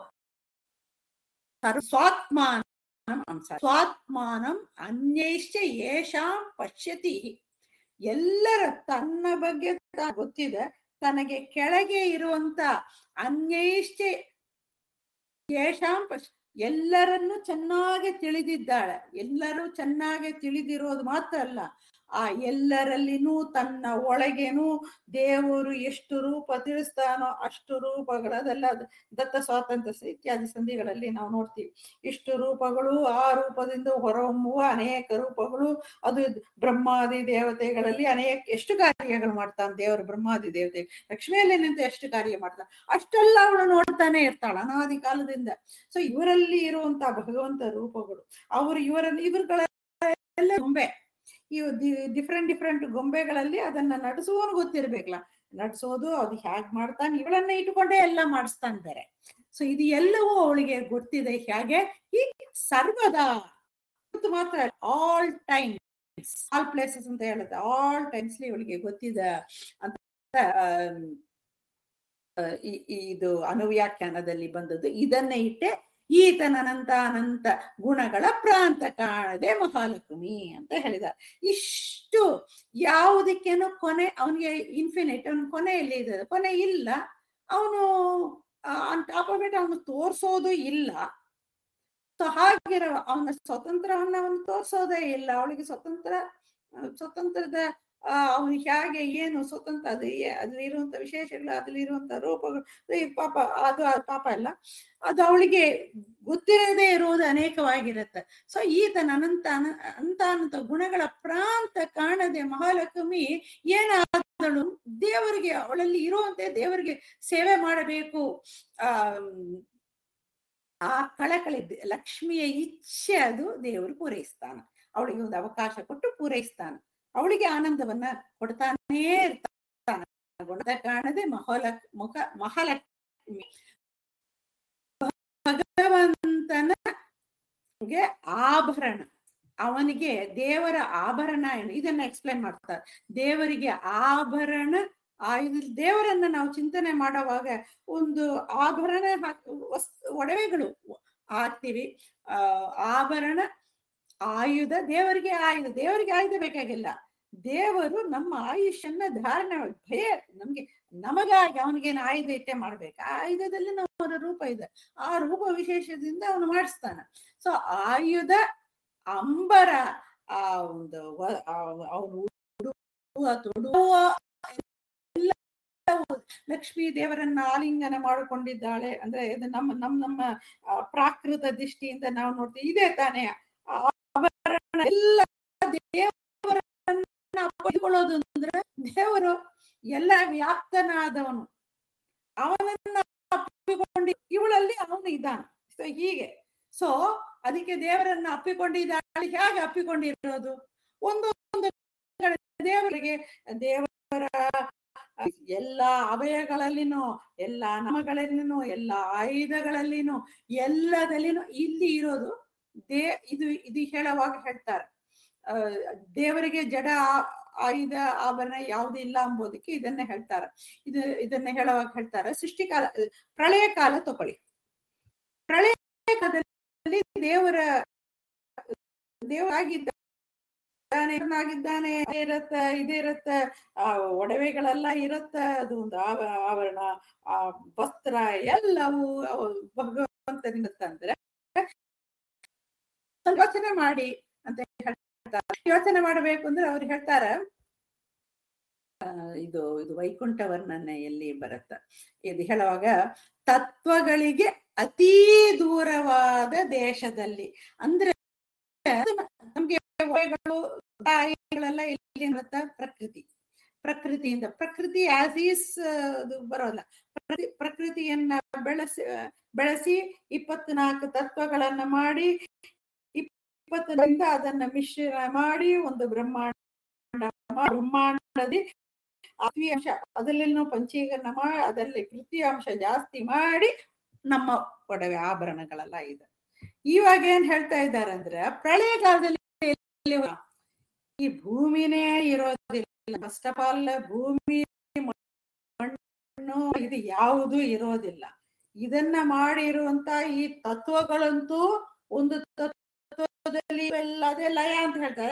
[SPEAKER 1] ಸ್ವಾತ್ಮಾನಂ ಅಂಶ ಸ್ವಾತ್ಮಾನಂ ಅನ್ಯೈಶ್ಚ ಯೇಷಾಂ ಪಶ್ಯತಿ ಎಲ್ಲರ ತನ್ನ ಬಗ್ಗೆ ತಾ- ಗೊತ್ತಿದೆ ತನಗೆ ಕೆಳಗೆ ಇರುವಂತ ಅನ್ಯೈಶ್ಚ ಯೇಷಾಂ ಪಶ್ ಎಲ್ಲರನ್ನು ಚೆನ್ನಾಗಿ ತಿಳಿದಿದ್ದಾಳೆ ಎಲ್ಲರೂ ಚೆನ್ನಾಗಿ ತಿಳಿದಿರೋದು ಮಾತ್ರ ಅಲ್ಲ ಆ ಎಲ್ಲರಲ್ಲಿನೂ ತನ್ನ ಒಳಗೇನು ದೇವರು ಎಷ್ಟು ರೂಪ ತಿಳಿಸ್ತಾನೋ ಅಷ್ಟು ರೂಪಗಳದೆಲ್ಲ ಅದು ದತ್ತ ಸ್ವಾತಂತ್ರ್ಯ ಸ- ಇತ್ಯಾದಿ ಸಂಧಿಗಳಲ್ಲಿ ನಾವು ನೋಡ್ತೀವಿ ಇಷ್ಟು ರೂಪಗಳು ಆ ರೂಪದಿಂದ ಹೊರಹೊಮ್ಮುವ ಅನೇಕ ರೂಪಗಳು ಅದು ಬ್ರಹ್ಮಾದಿ ದೇವತೆಗಳಲ್ಲಿ ಅನೇಕ ಎಷ್ಟು ಕಾರ್ಯಗಳು ಮಾಡ್ತಾನೆ ದೇವರು ಬ್ರಹ್ಮಾದಿ ದೇವತೆ ಲಕ್ಷ್ಮಿಯಲ್ಲಿ ನಿಂತು ಎಷ್ಟು ಕಾರ್ಯ ಮಾಡ್ತಾನೆ ಅಷ್ಟೆಲ್ಲ ಅವಳು ನೋಡ್ತಾನೆ ಇರ್ತಾಳ ಅನಾದಿ ಕಾಲದಿಂದ ಸೊ ಇವರಲ್ಲಿ ಇರುವಂತ ಭಗವಂತ ರೂಪಗಳು ಅವರು ಇವರಲ್ಲಿ ಇವ್ರುಗಳ ಎಲ್ಲ ಗೊಂಬೆ ಇವು ಡಿಫ್ರೆಂಟ್ ಡಿಫ್ರೆಂಟ್ ಗೊಂಬೆಗಳಲ್ಲಿ ಅದನ್ನ ನಟಿಸುವವನು ಗೊತ್ತಿರ್ಬೇಕಲ್ಲ ನಡ್ಸೋದು ಅದು ಹ್ಯಾಗ್ ಮಾಡ್ತಾನೆ ಇವಳನ್ನ ಇಟ್ಕೊಂಡೇ ಎಲ್ಲ ಮಾಡಿಸ್ತಾನೆ ಬೇರೆ ಸೊ ಇದು ಎಲ್ಲವೂ ಅವಳಿಗೆ ಗೊತ್ತಿದೆ ಹೇಗೆ ಈ ಸರ್ವದಾ ಇವತ್ತು ಮಾತ್ರ ಆಲ್ ಟೈಮ್ಸ್ ಆಲ್ ಪ್ಲೇಸಸ್ ಅಂತ ಹೇಳುತ್ತೆ ಆಲ್ ಟೈಮ್ಸ್ಲಿ ಇವಳಿಗೆ ಗೊತ್ತಿದೆ ಅಂತ ಆಮ್, ಆ, ಈ- ಈ- ಇದು ಅನುವ್ಯಾಖ್ಯಾನದಲ್ಲಿ ಬಂದದ್ದು ಇದನ್ನೇ ಇಟ್ಟೆ ಈತನನಂತ ಅನಂತ ಗುಣಗಳ ಪ್ರಾಂತ ಕಾಣದೆ ಮಹಾಲಕ್ಷ್ಮಿ ಅಂತ ಹೇಳಿದ್ದಾರೆ ಇಷ್ಟು ಯಾವುದಕ್ಕೇನೋ ಕೊನೆ ಅವನಿಗೆ ಇನ್ಫಿನಿಟ್ ಅವನ ಕೊನೆಯಲ್ಲಿ ಇದೆ ಕೊನೆ ಇಲ್ಲ ಅವನು ಆನ್ ಟಾಪ್ ಆಫ್ ಇಟ್ ಅವನು ತೋರ್ಸೋದು ಇಲ್ಲ ಸೊ ಹಾಗಿರೋ ಅವನ ಸ್ವತಂತ್ರವನ್ನ ಅವನು ತೋರ್ಸೋದೇ ಇಲ್ಲ ಅವಳಿಗೆ ಸ್ವತಂತ್ರ ಆ, ಸ್ವತಂತ್ರದ ಅವನು ಹೇಗೆ ಏನು ಸ್ವತಂತ್ರ ಅದು ಏ- ಅದ್ರಲ್ಲಿರುವಂತ ವಿಶೇಷಗಳು ಅದ್ರಲ್ಲಿರುವಂತ ರೂಪಗಳು ಈ ಪಾಪ ಅದು ಆ ಪಾಪ ಅಲ್ಲ ಅದು ಅವಳಿಗೆ ಗೊತ್ತಿರದೇ ಇರುವುದು ಅನೇಕವಾಗಿರುತ್ತೆ ಸೊ ಈತನ ಅನಂತ ಅನ- ಅಂತ ಅನಂತ ಗುಣಗಳ ಪ್ರಾಂತ ಕಾಣದೆ ಮಹಾಲಕ್ಷ್ಮಿ ಏನಾದಳು ದೇವರಿಗೆ ಅವಳಲ್ಲಿ ಇರುವಂತೆ ದೇವರಿಗೆ ಸೇವೆ ಮಾಡಬೇಕು ಆ ಆ ಕಳಕಳಿ ದ- ಲಕ್ಷ್ಮಿಯ ಇಚ್ಛೆ ಅದು ದೇವರು ಪೂರೈಸ್ತಾನ ಅವಳಿಗೆ ಒಂದು ಅವಕಾಶ ಕೊಟ್ಟು ಪೂರೈಸ್ತಾನ ಅವಳಿಗೆ ಆನಂದವನ್ನ ಕೊಡ್ತಾನೇ ಇರ್ತಾನ ಗುಣದ ಕಾಣದೆ ಮಹಾಲ ಮುಖ ಮಹಾಲಕ್ಷ್ಮಿ ಭಗವಂತನಗೆ ಆಭರಣ ಅವನಿಗೆ ದೇವರ ಆಭರಣ ಏನು ಇದನ್ನ ಎಕ್ಸ್ಪ್ಲೇನ್ ಮಾಡ್ತಾರೆ ದೇವರಿಗೆ ಆಭರಣ ಆ ಇದು ದೇವರನ್ನ ನಾವು ಚಿಂತನೆ ಮಾಡುವಾಗ ಒಂದು ಆಭರಣ ಹಾಕ್ ವಸ್ ಒಡವೆಗಳು ಹಾಕ್ತಿವಿ ಆ ಆಭರಣ ಆಯುಧ ದೇವರಿಗೆ ಆಯುಧ ದೇವರಿಗೆ ಆಯುಧ ಬೇಕಾಗಿಲ್ಲ ದೇವರು ನಮ್ಮ ಆಯುಷ್ಯನ್ನ ಧಾರಣೆ ಭಯ ನಮ್ಗೆ ನಮಗಾಗಿ ಅವನಿಗೇನು ಆಯುಧ ಇಟ್ಟೆ ಮಾಡ್ಬೇಕು ಆ ಆಯುಧದಲ್ಲಿ ಅವರ ರೂಪ ಇದೆ ಆ ರೂಪ ವಿಶೇಷದಿಂದ ಅವನು ಮಾಡಿಸ್ತಾನ ಸೊ ಆಯುಧ ಅಂಬರ ಆ ಒಂದು ವ- ಆ- ಅವನು ಉಡುವ ತೊಡುವ ಎಲ್ಲವೂ ಲಕ್ಷ್ಮೀ ದೇವರನ್ನ ಆಲಿಂಗನ ಮಾಡಿಕೊಂಡಿದ್ದಾಳೆ ಅಂದ್ರೆ ಇದು ನಮ್ಮ ನಮ್ಮ ನಮ್ಮ ಆ, ಪ್ರಾಕೃತ ದೃಷ್ಟಿಯಿಂದ ನಾವು ನೋಡ್ತೀವಿ ಇದೇ ತಾನೇ ಆಭರಣ ಎಲ್ಲ ದೇವರನ್ನ ಪಡೆದುಕೊಳ್ಳೋದು ಅಂದ್ರೆ ದೇವರು ಎಲ್ಲ ವ್ಯಾಪ್ತನಾದವನು ಅವನನ್ನ ಅಪ್ಪಿಕೊಂಡು ಇವಳಲ್ಲಿ ಅವನು ಇದ್ದಾನೆ ಸೊ ಹೀಗೆ ಸೊ ಅದಕ್ಕೆ ದೇವರನ್ನ ಅಪ್ಪಿಕೊಂಡಿದ್ದಾಳೆ ಹೇಗೆ ಅಪ್ಪಿಕೊಂಡಿರೋದು ಒಂದು ಒಂದು ದೇವರಿಗೆ ದೇವರ ಎಲ್ಲ ಅವಯಗಳಲ್ಲಿನೂ ಎಲ್ಲ ನಾಮಗಳಲ್ಲಿನೂ ಎಲ್ಲ ಆಯುಧಗಳಲ್ಲಿನೂ ಎಲ್ಲದಲ್ಲಿನೂ ಇಲ್ಲಿ ಇರೋದು ದೇ ಇದು ಇದು ಹೇಳುವಾಗ ಹೇಳ್ತಾರೆ ಆ, ದೇವರಿಗೆ ಜಡ ಆ- ಆಯುಧ ಆಭರಣ ಯಾವ್ದು ಇಲ್ಲ ಎಂಬುದಕ್ಕೆ ಇದನ್ನೇ ಹೇಳ್ತಾರೆ ಇದು ಇದನ್ನ ಹೇಳುವಾಗ ಹೇಳ್ತಾರೆ ಸೃಷ್ಟಿಕಾಲ ಪ್ರಳಯ ಕಾಲ ತಗೊಳ್ಳಿ ಪ್ರಳಯ ಕಾಲದಲ್ಲಿ ದೇವರ ದೇವರಾಗಿದ್ದಾನೆ ಆಗಿದ್ದಾನೆ ಇರತ್ತ ಇದಿರತ್ತ ಆ ಒಡವೆಗಳೆಲ್ಲ ಇರತ್ತ ಅದು ಒಂದು ಆವ- ಆವರಣ ಆ ವಸ್ತ್ರ ಎಲ್ಲವೂ ಅವು ಭಗವಂತನಿಂದ ತಂದ್ರೆ ಸ್ವಲ್ಪ ಯೋಚನೆ ಮಾಡಿ ಅಂತ ಹೇಳ್ತಾರೆ ಯೋಚನೆ ಮಾಡಬೇಕು ಅಂದ್ರೆ ಅವ್ರು ಹೇಳ್ತಾರ ಆ, ಇದು ಇದು ವೈಕುಂಠ ವರ್ಣನೆ ಎಲ್ಲಿ ಬರುತ್ತ ಇದು ಹೇಳುವಾಗ ತತ್ವಗಳಿಗೆ ಅತೀ ದೂರವಾದ ದೇಶದಲ್ಲಿ ಅಂದ್ರೆ ನಮ್ಗೆ ವಯಗಳು ತಾಯಿಗಳೆಲ್ಲ ಇಲ್ಲಿ ಬರುತ್ತ ಪ್ರಕೃತಿ ಪ್ರಕೃತಿಯಿಂದ ಪ್ರಕೃತಿ ಆಸ್ ಈಸ್ ಅದು ಬರೋಲ್ಲ ಪ್ರಕೃತಿ ಪ್ರಕೃತಿಯನ್ನ ಬೆಳೆಸಿ ಬೆಳೆಸಿ ಇಪ್ಪತ್ನಾಲ್ಕು ತತ್ವಗಳನ್ನ ಮಾಡಿ ಇಪ್ಪತ್ತರಿಂದ ಅದನ್ನ ಮಿಶ್ರಣ ಮಾಡಿ ಒಂದು ಬ್ರಹ್ಮಾಂಡ ಮಾ- ಬ್ರಹ್ಮಾಂಡದಿ ಅತಿ ಅಂಶ ಅದರಲ್ಲಿನೂ ಪಂಚೀಕರಣ ಮಾಡಿ ಅದರಲ್ಲಿ ಕೃತಿ ಅಂಶ ಜಾಸ್ತಿ ಮಾಡಿ ನಮ್ಮ ಒಡವೆ ಆಭರಣಗಳೆಲ್ಲ ಇದೆ ಇವಾಗ ಏನ್ ಹೇಳ್ತಾ ಇದ್ದಾರೆ ಅಂದ್ರೆ ಪ್ರಳಯ ಕಾಲದಲ್ಲಿ ಎಲ್ಲಿ ಹೋ- ಈ ಭೂಮಿನೇ ಇರೋದಿಲ್ಲ ಫಸ್ಟ್ ಆಫ್ ಆಲ್ ಭೂಮಿ ಮಣ್ಣು ಇದು ಯಾವುದು ಇರೋದಿಲ್ಲ ಇದನ್ನ ಮಾಡಿರುವಂತ ಈ ತತ್ವಗಳಂತೂ ಒಂದು ತತ್ವದಲ್ಲಿ ಇವೆಲ್ಲ ಅದೇ ಲಯ ಅಂತ ಹೇಳ್ತಾರೆ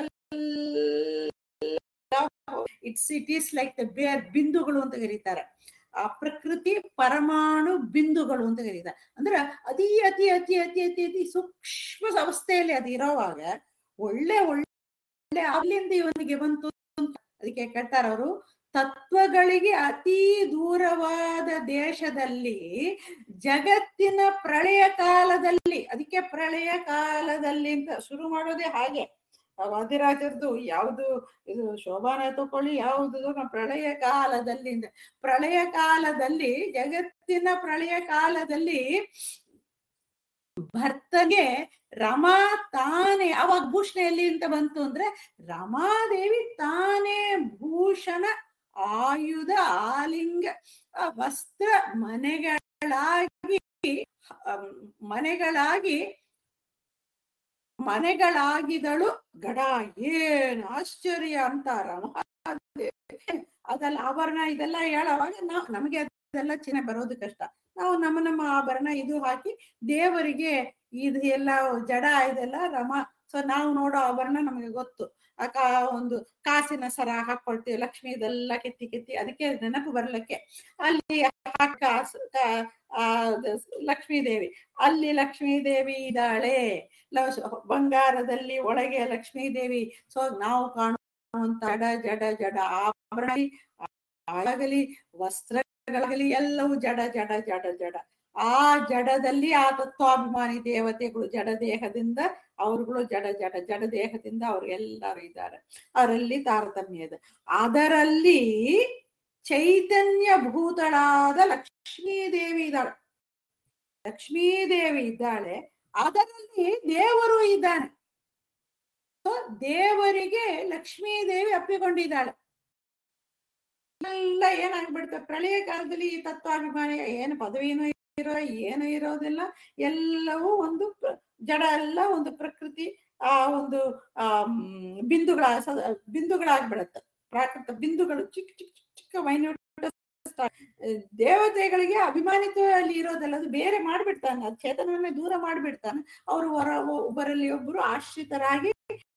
[SPEAKER 1] it's it is like the bare ಬಿಂದುಗಳು ಅಂತ ಕರೀತಾರೆ ಆ ಪ್ರಕೃತಿ ಪರಮಾಣು ಬಿಂದುಗಳು ಅಂತ ಕರೀತಾರೆ ಅಂದ್ರೆ ಅತಿ ಅತಿ ಅತಿ ಅತಿ ಅತಿ ಅತಿ ಸೂಕ್ಷ್ಮ ಅವಸ್ಥೆಯಲ್ಲಿ ಅದು ಇರೋವಾಗ ಒಳ್ಳೆ ಒಳ್ಳೆ ಅಲ್ಲಿಂದ ಇವನಿಗೆ ಬಂತು ಅಂತ ಅದಕ್ಕೆ ಕೇಳ್ತಾರ ಅವರು ತತ್ವಗಳಿಗೆ ಅತಿ ದೂರವಾದ ದೇಶದಲ್ಲಿ ಜಗತ್ತಿನ ಪ್ರಳಯ ಕಾಲದಲ್ಲಿ ಅದಕ್ಕೆ ಪ್ರಳಯ ಕಾಲದಲ್ಲಿ ಅಂತ ಶುರು ಮಾಡೋದೇ ಹಾಗೆ ವಾದಿರಾಜರದು ಯಾವುದು ಇದು ಶೋಭಾನ ತಕೊಳ್ಳಿ ಯಾವುದು ನಮ್ಮ ಪ್ರಳಯ ಕಾಲದಲ್ಲಿ ಅಂತ. ಪ್ರಳಯ ಕಾಲದಲ್ಲಿ ಜಗತ್ತಿನ ಪ್ರಳಯ ಕಾಲದಲ್ಲಿ ಭರ್ತಗೆ ರಮಾ ತಾನೇ ಅವಾಗ ಭೂಷಣ ಎಲ್ಲಿ ಅಂತ ಬಂತು ಅಂದ್ರೆ ರಮಾದೇವಿ ತಾನೇ ಭೂಷಣ ಆಯುಧ ಆಲಿಂಗ ಆ, ವಸ್ತ್ರ ಮನೆಗಳಾಗಿ ಅಮ್, ಮನೆಗಳಾಗಿ ಮನೆಗಳಾಗಿದಳು ಗಡ ಏನ್ ಆಶ್ಚರ್ಯ ಅಂತಾರ ಅದೆಲ್ಲ ಆಭರಣ ಇದೆಲ್ಲ ಹೇಳುವಾಗ ನಾವು ನಮಗೆ ಅದೆಲ್ಲ ಚಿನ್ನ ಬರೋದು ಕಷ್ಟ ನಾವು ನಮ್ಮ ನಮ್ಮ ಆಭರಣ ಇದು ಹಾಕಿ ದೇವರಿಗೆ ಇದು ಎಲ್ಲ ಜಡ ಇದೆಲ್ಲ ರಮ ಸೊ ನಾವು ನೋಡೋ ಆಭರಣ ನಮಗೆ ಗೊತ್ತು ಆ ಕಾ ಒಂದು ಕಾಸಿನ ಸರ ಹಾಕೊಳ್ತೀವಿ ಲಕ್ಷ್ಮಿ ಇದೆಲ್ಲ ಕೆತ್ತಿ ಕೆತ್ತಿ ಅದಕ್ಕೆ ನೆನಪು ಬರ್ಲಿಕ್ಕೆ ಅಲ್ಲಿ ಆ ಕಾಸು ಕಾ- ಆ ದ- ಲಕ್ಷ್ಮೀ ದೇವಿ ಅಲ್ಲಿ ಲಕ್ಷ್ಮೀ ದೇವಿ ಇದ್ದಾಳೆ ಲವ್- ಬಂಗಾರದಲ್ಲಿ ಒಳಗೆ ಲಕ್ಷ್ಮೀ ದೇವಿ ಸೊ ನಾವು ಕಾಣುವಂತ ಜಡ ಜಡ ಜಡ ಆಭರಣ ಆಗಲಿ ವಸ್ತ್ರಗಳಾಗಲಿ ಎಲ್ಲವೂ ಜಡ ಜಡ ಜಡ ಜಡ ಆ ಜಡದಲ್ಲಿ ಆ ತತ್ವಾಭಿಮಾನಿ ದೇವತೆಗಳು ಜಡ ದೇಹದಿಂದ ಅವರುಗಳು ಜಡ ಜಡ ಜಡ ದೇಹದಿಂದ ಅವ್ರೆಲ್ಲರೂ ಇದ್ದಾರೆ ಅವರಲ್ಲಿ ತಾರತಮ್ಯ ಇದೆ ಅದರಲ್ಲಿ ಚೈತನ್ಯ ಭೂತಳಾದ ಲಕ್ಷ್ಮೀ ದೇವಿ ಇದ್ದಾಳೆ ಲಕ್ಷ್ಮೀ ದೇವಿ ಇದ್ದಾಳೆ ಅದರಲ್ಲಿ ದೇವರು ಇದ್ದಾನೆ So, ದೇವರಿಗೆ ಲಕ್ಷ್ಮೀ ದೇವಿ ಅಪ್ಪಿಕೊಂಡಿದ್ದಾಳೆ ಎಲ್ಲ ಏನಾಗ್ಬಿಡುತ್ತೆ ಪ್ರಳಯ ಕಾಲದಲ್ಲಿ ಈ ತತ್ವಾಭಿಮಾನಿ ಏನು ಪದವಿನೂ ಇರೋ ಏನು ಇರೋದಿಲ್ಲ ಎಲ್ಲವೂ ಒಂದು ಪ್ರ- ಜಡ ಎಲ್ಲ ಒಂದು ಪ್ರಕೃತಿ ಆ ಒಂದು ಆ ಬಿಂದುಗಳ ಸ- ಬಿಂದುಗಳಾಗ್ಬಿಡತ್ತೆ ಪ್ರಾಕೃತ ಬಿಂದುಗಳು ಚಿಕ್ಕ ಚಿಕ್ಕ ಚಿಕ್ಕ ಚಿಕ್ಕ ಮೈನ್ಯೂಟ್ ದೇವತೆಗಳಿಗೆ ಅಭಿಮಾನಿತ್ವ ಅಲ್ಲಿ ಇರೋದಲ್ಲ ಅದು ಬೇರೆ ಮಾಡ್ಬಿಡ್ತಾನೆ ಅದು ಚೇತನವನ್ನೇ ದೂರ ಮಾಡ್ಬಿಡ್ತಾನೆ ಅವರು ಹೊರ ಒಬ್ಬರಲ್ಲಿ ಒಬ್ಬರು ಆಶ್ರಿತರಾಗಿ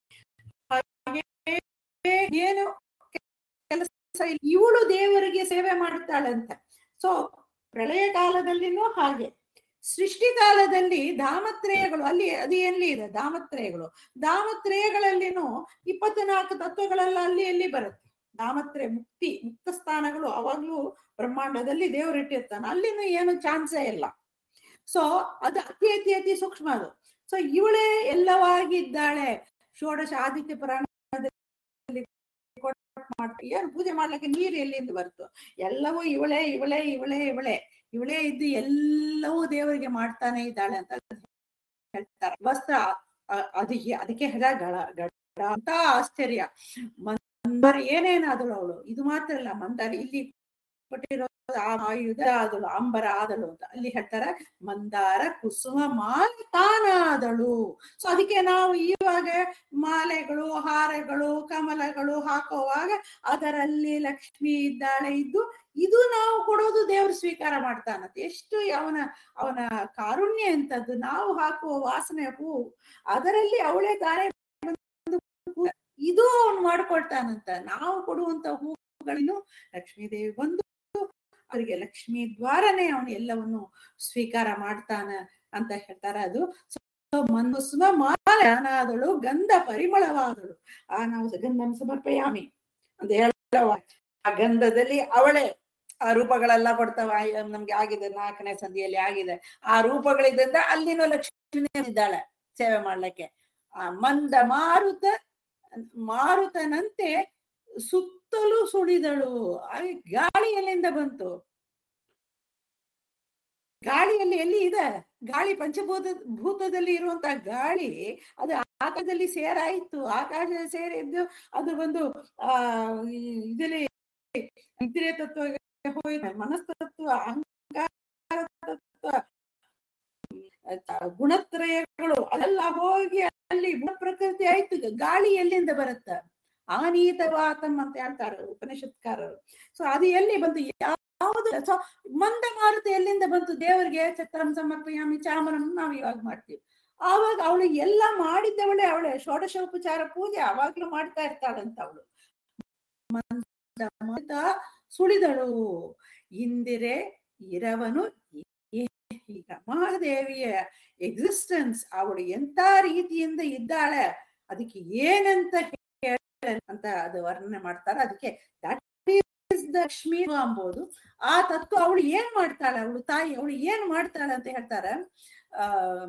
[SPEAKER 1] ಹಾಗೆ ಏನು ಕೆಲಸ ಇವಳು ದೇವರಿಗೆ ಸೇವೆ ಮಾಡುತ್ತಾಳಂತೆ ಸೊ ಪ್ರಳಯ ಕಾಲದಲ್ಲಿನೂ ಹಾಗೆ ಸೃಷ್ಟಿ ಕಾಲದಲ್ಲಿ ಧಾಮತ್ರಯಗಳು ಅಲ್ಲಿ ಅದು ಎಲ್ಲಿ ಇದೆ ಧಾಮತ್ರಯಗಳು ಧಾಮತ್ರಯಗಳಲ್ಲಿನೂ ಇಪ್ಪತ್ನಾಲ್ಕು ತತ್ವಗಳೆಲ್ಲ ಅಲ್ಲಿ ಎಲ್ಲಿ ಬರುತ್ತೆ ಧಾಮತ್ರಯ ಮುಕ್ತಿ ಮುಕ್ತ ಸ್ಥಾನಗಳು ಅವಾಗ್ಲೂ ಬ್ರಹ್ಮಾಂಡದಲ್ಲಿ ದೇವರು ಇಟ್ಟಿರ್ತಾನೆ ಅಲ್ಲಿನೂ ಏನು ಚಾನ್ಸೇ ಇಲ್ಲ ಸೊ ಅದು ಅತಿ ಅತಿ ಅತಿ ಸೂಕ್ಷ್ಮ ಅದು ಸೊ ಇವಳೇ ಎಲ್ಲವಾಗಿದ್ದಾಳೆ ಷೋಡಶ ಆದಿತ್ಯ ಪುರಾಣದಲ್ಲಿ ಮಾಡ್- ಏನು ಪೂಜೆ ಮಾಡ್ಲಿಕ್ಕೆ ನೀರು ಎಲ್ಲಿಂದ ಬರ್ತು ಎಲ್ಲವೂ ಇವಳೇ ಇವಳೇ ಇವಳೇ ಇವಳೇ ಇವಳೇ ಇದ್ದು ಎಲ್ಲವೂ ದೇವರಿಗೆ ಮಾಡ್ತಾನೆ ಇದ್ದಾಳೆ ಅಂತ ಹೇಳ್ತಾರೆ ವಸ್ತ್ರ ಅ- ಅದಕ್ಕೆ ಅದಕ್ಕೆ ಹೆದ ಗಳ ಗಡ ಅಂತ ಆಶ್ಚರ್ಯ ಮಂದಾರ ಏನೇನಾದಳು ಅವಳು ಇದು ಮಾತ್ರ ಅಲ್ಲ ಮಂದಾರ ಇಲ್ಲಿ ಕೊಟ್ಟಿರೋ ಆ ಆಯುಧ ಆದಳು ಅಂಬರ ಆದಳು ಅಂತ ಅಲ್ಲಿ ಹೇಳ್ತಾರೆ ಮಂದಾರ ಕುಸುಮ ಮಾಲೆ ತಾನಾದಳು ಸೊ ಅದಕ್ಕೆ ನಾವು ಇವಾಗ ಮಾಲೆಗಳು ಹಾರಗಳು ಕಮಲಗಳು ಹಾಕುವಾಗ ಅದರಲ್ಲಿ ಲಕ್ಷ್ಮಿ ಇದ್ದಾಳೆ ಇದ್ದು ಇದು ನಾವು ಕೊಡೋದು ದೇವರು ಸ್ವೀಕಾರ ಮಾಡ್ತಾನಂತೆ ಎಷ್ಟು ಅವನ ಅವನ ಕಾರುಣ್ಯ ಎಂತದ್ದು ನಾವು ಹಾಕುವ ವಾಸನೆ ಹೂ ಅದರಲ್ಲಿ ಅವಳೇ ದಾರೆ ಬಂದು ಹೂ- ಇದು ಅವನು ಮಾಡ್ಕೊಳ್ತಾನಂತ ನಾವು ಕೊಡುವಂತ ಹೂಗಳನ್ನು ಲಕ್ಷ್ಮೀದೇವಿ ಬಂದು ಅವರಿಗೆ ಲಕ್ಷ್ಮಿ ದ್ವಾರನೇ ಅವನು ಎಲ್ಲವನ್ನು ಸ್ವೀಕಾರ ಮಾಡ್ತಾನ ಅಂತ ಹೇಳ್ತಾರೆ ಅದು ಮನ್ಸುಮ ಮಾಲಾದಳು ಗಂಧ ಪರಿಮಳವಾದಳು ಆ ನಾವು ಗಂಧಂ ಸಮರ್ಪಯಾಮಿ ಅಂತ ಹೇಳುವ ಆ ಗಂಧದಲ್ಲಿ ಅವಳೇ ಆ ರೂಪಗಳೆಲ್ಲ ಕೊಡ್ತಾವ ಆ, ನಮ್ಗೆ ಆಗಿದೆ ನಾಲ್ಕನೇ ಸಂಧಿಯಲ್ಲಿ ಆಗಿದೆ ಆ ರೂಪಗಳಿದ್ರಿಂದ ಅಲ್ಲಿನೂ ಲಕ್ಷ್ಮಿ ಇದ್ದಾಳೆ ಸೇವೆ ಮಾಡ್ಲಿಕ್ಕೆ ಆ ಮಂದ ಮಾರುತ ಮಾರುತನಂತೆ ಸುತ್ತಲೂ ಸುಳಿದಳು ಆ ಗಾಳಿ ಎಲ್ಲಿಂದ ಬಂತು ಗಾಳಿಯಲ್ಲಿ ಎಲ್ಲಿ ಇದೆ ಗಾಳಿ ಪಂಚಭೂತ ಭೂತದಲ್ಲಿ ಇರುವಂತ ಗಾಳಿ ಅದು ಆಕಾಶದಲ್ಲಿ ಸೇರಾಯ್ತು ಆಕಾಶದಲ್ಲಿ ಸೇರಿದ್ದು ಅದು ಒಂದು ಆ ಈ- ಇದರಲ್ಲಿ ಇಂದ್ರಿಯ ತತ್ವ ಹೋಯ್ತು ಮನಸ್ತತ್ವ ಅಹಂಕಾರ ತತ್ವ ಆ, ಗುಣತ್ರಯಗಳು ಅದೆಲ್ಲ ಹೋಗಿ ಅಲ್ಲಿ ಗುಣ ಪ್ರಕೃತಿ ಆಯ್ತು ಈಗ ಗಾಳಿ ಎಲ್ಲಿಂದ ಬರುತ್ತ ಆನೀತವಾತಂ ಅಂತ ಹೇಳ್ತಾರೆ ಉಪನಿಷತ್ಕಾರರು ಸೊ ಅದು ಎಲ್ಲಿ ಬಂತು ಯಾವುದು ಸೊ ಮಂದ ಮಾರುತಿ ಎಲ್ಲಿಂದ ಬಂತು ದೇವರಿಗೆ ಛತ್ರಂ ಸಮರ್ಪಯಾಮಿ ಚಾಮರಂ ನಾವು ಇವಾಗ ಮಾಡ್ತೀವಿ ಆವಾಗ ಅವಳು ಎಲ್ಲ ಮಾಡಿದ್ದವಳೆ ಅವಳೆ ಷೋಡಶೋಪಚಾರ ಪೂಜೆ ಅವಾಗ್ಲೂ ಮಾಡ್ತಾ ಇರ್ತಾಳಂತ ಅವಳು ಮಂದ ಮಾರುತ ಸುಳಿದಳು ಇಂದಿರೆ ಇರವನು ಈಗ ಮಹಾದೇವಿಯ ಎಕ್ಸಿಸ್ಟೆನ್ಸ್ ಅವಳು ಎಂತ ರೀತಿಯಿಂದ ಇದ್ದಾಳೆ ಅದಕ್ಕೆ ಏನಂತ ಹೇಳ ಅಂತ ಅದು ವರ್ಣನೆ ಮಾಡ್ತಾರೆ ಅದಕ್ಕೆ ದಟ್ ಈಸ್ ಲಕ್ಷ್ಮಿ ಅಂಬೋದು ಆ ತತ್ವ ಅವಳು ಏನ್ ಮಾಡ್ತಾಳೆ ಅವಳು ತಾಯಿ ಅವಳು ಏನ್ ಮಾಡ್ತಾಳೆ ಅಂತ ಹೇಳ್ತಾರೆ ಆ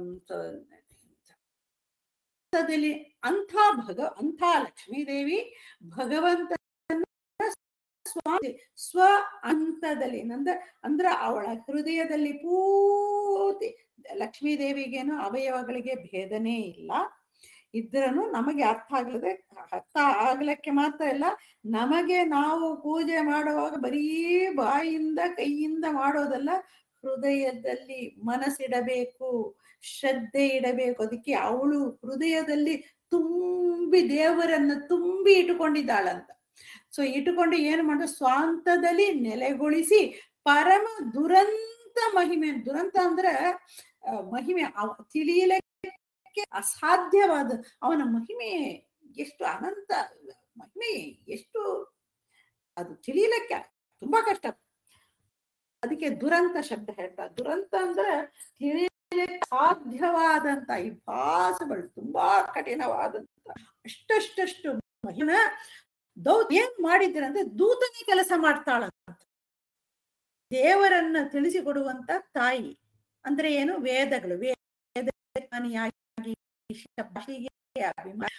[SPEAKER 1] ಅಂಥ ಭಗ ಅಂಥ ಲಕ್ಷ್ಮೀದೇವಿ ಭಗವಂತ ಸ್ವಾಮಿ ಸ್ವ ಹಂತದಲ್ಲಿ ನಂದ ಅಂದ್ರ ಅವಳ ಹೃದಯದಲ್ಲಿ ಪೂರ್ತಿ ಲಕ್ಷ್ಮೀ ದೇವಿಗೇನು ಅವಯವಗಳಿಗೆ ಭೇದನೇ ಇಲ್ಲ ಇದ್ರನು ನಮಗೆ ಅರ್ಥ ಆಗ್ಲದೆ ಅರ್ಥ ಆಗ್ಲಿಕ್ಕೆ ಮಾತ್ರ ಇಲ್ಲ ನಮಗೆ ನಾವು ಪೂಜೆ ಮಾಡುವಾಗ ಬರೀ ಬಾಯಿಂದ ಕೈಯಿಂದ ಮಾಡೋದಲ್ಲ ಹೃದಯದಲ್ಲಿ ಮನಸ್ಸಿಡಬೇಕು ಶ್ರದ್ಧೆ ಇಡಬೇಕು ಅದಕ್ಕೆ ಅವಳು ಹೃದಯದಲ್ಲಿ ತುಂಬಿ ದೇವರನ್ನ ತುಂಬಿ ಇಟ್ಟುಕೊಂಡಿದ್ದಾಳಂತ ಸೊ ಇಟ್ಟುಕೊಂಡು ಏನು ಮಾಡ ಸ್ವಾಂತದಲ್ಲಿ ನೆಲೆಗೊಳಿಸಿ ಪರಮ ದುರಂತ ಮಹಿಮೆ ದುರಂತ ಅಂದ್ರೆ ಆ, ಮಹಿಮೆ ಅವ- ತಿಳಿಯಲಿಕ್ಕೆ ಅಸಾಧ್ಯವಾದ ಅವನ ಮಹಿಮೆ ಎಷ್ಟು ಅನಂತ ಮಹಿಮೆ ಎಷ್ಟು ಅದು ತಿಳಿಯಲಿಕ್ಕೆ ತುಂಬಾ ಕಷ್ಟ ಅದಕ್ಕೆ ದುರಂತ ಶಬ್ದ ಹೇಳ್ತಾರೆ ದುರಂತ ಅಂದ್ರೆ ತಿಳಿಯಲಿಕ್ಕೆ ಸಾಧ್ಯವಾದಂತ ಇಂಪಾಸಿಬಲ್ ತುಂಬಾ ಕಠಿಣವಾದಂತ ಅಷ್ಟಷ್ಟಷ್ಟು ಮಹಿಮ ದೌತ್ ಏನ್ ಮಾಡಿದ್ರಂದ್ರೆ ದೂತನೇ ಕೆಲಸ ಮಾಡ್ತಾಳ ದೇವರನ್ನ ತಿಳಿಸಿಕೊಡುವಂತ ತಾಯಿ ಅಂದ್ರೆ ಏನು ವೇದಗಳು ವೇದಜ್ಞಾನಿಯಾಗಿ ಭಾಷೆಗೆ ಅಭಿಮಾನಿ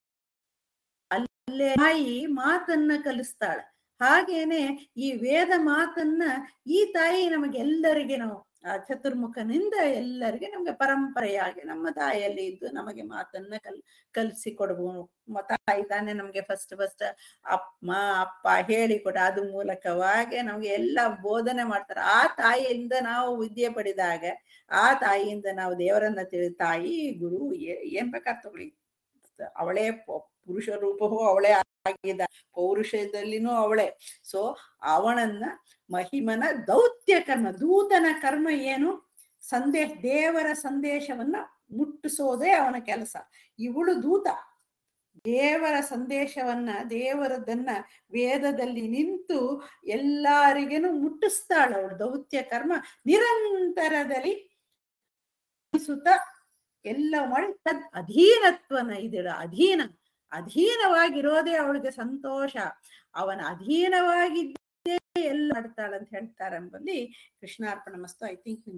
[SPEAKER 1] ಅಲ್ಲೇ ತಾಯಿ ಮಾತನ್ನ ಕಲಿಸ್ತಾಳೆ ಹಾಗೇನೆ ಈ ವೇದ ಮಾತನ್ನ ಈ ತಾಯಿ ನಮಗೆಲ್ಲರಿಗೆ ನಾವು ಆ ಚತುರ್ಮುಖನಿಂದ ಎಲ್ಲರಿಗೆ ನಮ್ಗೆ ಪರಂಪರೆಯಾಗಿ ನಮ್ಮ ತಾಯಿಯಲ್ಲಿ ಇದ್ದು ನಮಗೆ ಮಾತನ್ನ ಕಲ್ ಕಲಿಸಿ ಕೊಡುವ ತಾಯಿ ತಾನೇ ನಮ್ಗೆ ಫಸ್ಟ್ ಫಸ್ಟ್ ಅಮ್ಮ ಅಪ್ಪ ಹೇಳಿಕೊಡ ಅದು ಮೂಲಕವಾಗಿ ನಮ್ಗೆ ಎಲ್ಲ ಬೋಧನೆ ಮಾಡ್ತಾರೆ ಆ ತಾಯಿಯಿಂದ ನಾವು ವಿದ್ಯೆ ಪಡೆದಾಗ ಆ ತಾಯಿಯಿಂದ ನಾವು ದೇವರನ್ನ ತಿಳಿ ತಾಯಿ ಗುರು ಏ- ಏನ್ ಬೇಕಾದ್ ತಗೊಳ್ಳಿ ಅವಳೇ ಪ- ಪುರುಷ ರೂಪವೂ ಅವಳೇ ಆಗಿದ ಪೌರುಷದಲ್ಲಿನೂ ಅವಳೇ ಸೊ ಅವನನ್ನ ಮಹಿಮನ ದೌತ್ಯ ಕರ್ಮ ದೂತನ ಕರ್ಮ ಏನು ಸಂದೇಶ ದೇವರ ಸಂದೇಶವನ್ನ ಮುಟ್ಟಿಸೋದೇ ಅವನ ಕೆಲಸ ಇವಳು ದೂತ ದೇವರ ಸಂದೇಶವನ್ನ ದೇವರದನ್ನ ವೇದದಲ್ಲಿ ನಿಂತು ಎಲ್ಲರಿಗೇನು ಮುಟ್ಟಿಸ್ತಾಳ ಅವಳು ದೌತ್ಯ ಕರ್ಮ ನಿರಂತರದಲ್ಲಿ ಸುತ್ತ ಎಲ್ಲ ಮಾಡಿ ತದ್ ಅಧೀನತ್ವನ ಇದಿಡ ಅಧೀನ ಅಧೀನವಾಗಿರೋದೇ ಅವಳಿಗೆ ಸಂತೋಷ ಅವನ ಅಧೀನವಾಗಿದ್ದೇ ಎಲ್ಲ ಮಾಡ್ತಾಳಂತ ಹೇಳ್ತಾರೆ ಎಂಬಲ್ಲಿ ಕೃಷ್ಣಾರ್ಪಣ ಮಸ್ತು ಐ ಥಿಂಕ್